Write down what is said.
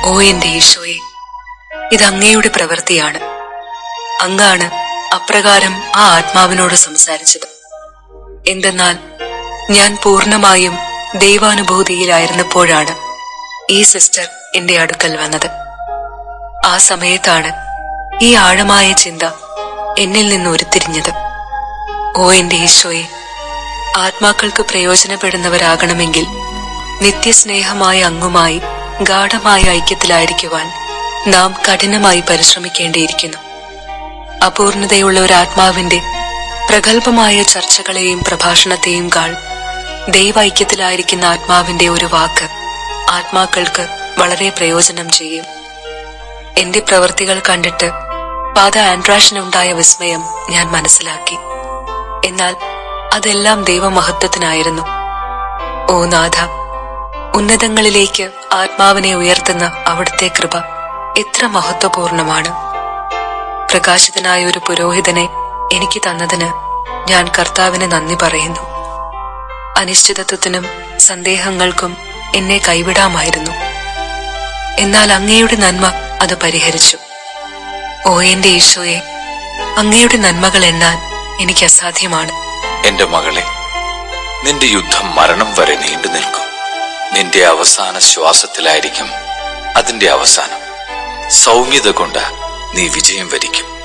ഓ എന്റെ ഈശോയെ ഇത് അങ്ങയുടെ പ്രവൃത്തിയാണ് അങ്ങാണ് അപ്രകാരം ആ ആത്മാവിനോട് സംസാരിച്ചത് എന്തെന്നാൽ ഞാൻ പൂർണ്ണമായും ദൈവാനുഭൂതിയിലായിരുന്നപ്പോഴാണ് ഈ സിസ്റ്റർ എന്റെ അടുക്കൽ വന്നത് ആ സമയത്താണ് ഈ ആഴമായ ചിന്ത എന്നിൽ നിന്ന് ഉരുത്തിരിഞ്ഞത് ഓ എന്റെ ഈശോയെ ആത്മാക്കൾക്ക് പ്രയോജനപ്പെടുന്നവരാകണമെങ്കിൽ നിത്യസ്നേഹമായ അങ്ങുമായി ഗാഠമായ ഐക്യത്തിലായിരിക്കുവാൻ നാം കഠിനമായി പരിശ്രമിക്കേണ്ടിയിരിക്കുന്നു അപൂർണതയുള്ള ഒരു ആത്മാവിന്റെ പ്രഗത്ഭമായ ചർച്ചകളെയും പ്രഭാഷണത്തെയും കാൾ ദൈവൈക്യത്തിലായിരിക്കുന്ന ആത്മാവിന്റെ ഒരു വാക്ക് ആത്മാക്കൾക്ക് വളരെ പ്രയോജനം ചെയ്യും എന്റെ പ്രവൃത്തികൾ കണ്ടിട്ട് പാത ആൻഡ്രാഷിനുണ്ടായ വിസ്മയം ഞാൻ മനസ്സിലാക്കി എന്നാൽ അതെല്ലാം ദൈവമഹത്വത്തിനായിരുന്നു ഓ നാഥ ഉന്നതങ്ങളിലേക്ക് ആത്മാവിനെ ഉയർത്തുന്ന അവിടുത്തെ കൃപ എത്ര മഹത്വപൂർണമാണ് പ്രകാശിതനായ ഒരു പുരോഹിതനെ എനിക്ക് തന്നതിന് ഞാൻ കർത്താവിന് നന്ദി പറയുന്നു അനിശ്ചിതത്വത്തിനും സന്ദേഹങ്ങൾക്കും എന്നെ കൈവിടാമായിരുന്നു എന്നാൽ അങ്ങയുടെ നന്മ അത് പരിഹരിച്ചു ഓ എന്റെ ഈശോയെ അങ്ങയുടെ നന്മകൾ എണ്ണാൻ എനിക്ക് അസാധ്യമാണ് എന്റെ മകളെ നിന്റെ യുദ്ധം മരണം വരെ നീണ്ടു നിൽക്കും നിന്റെ അവസാന ശ്വാസത്തിലായിരിക്കും അതിന്റെ അവസാനം സൗമ്യത കൊണ്ട് നീ വിജയം വരിക്കും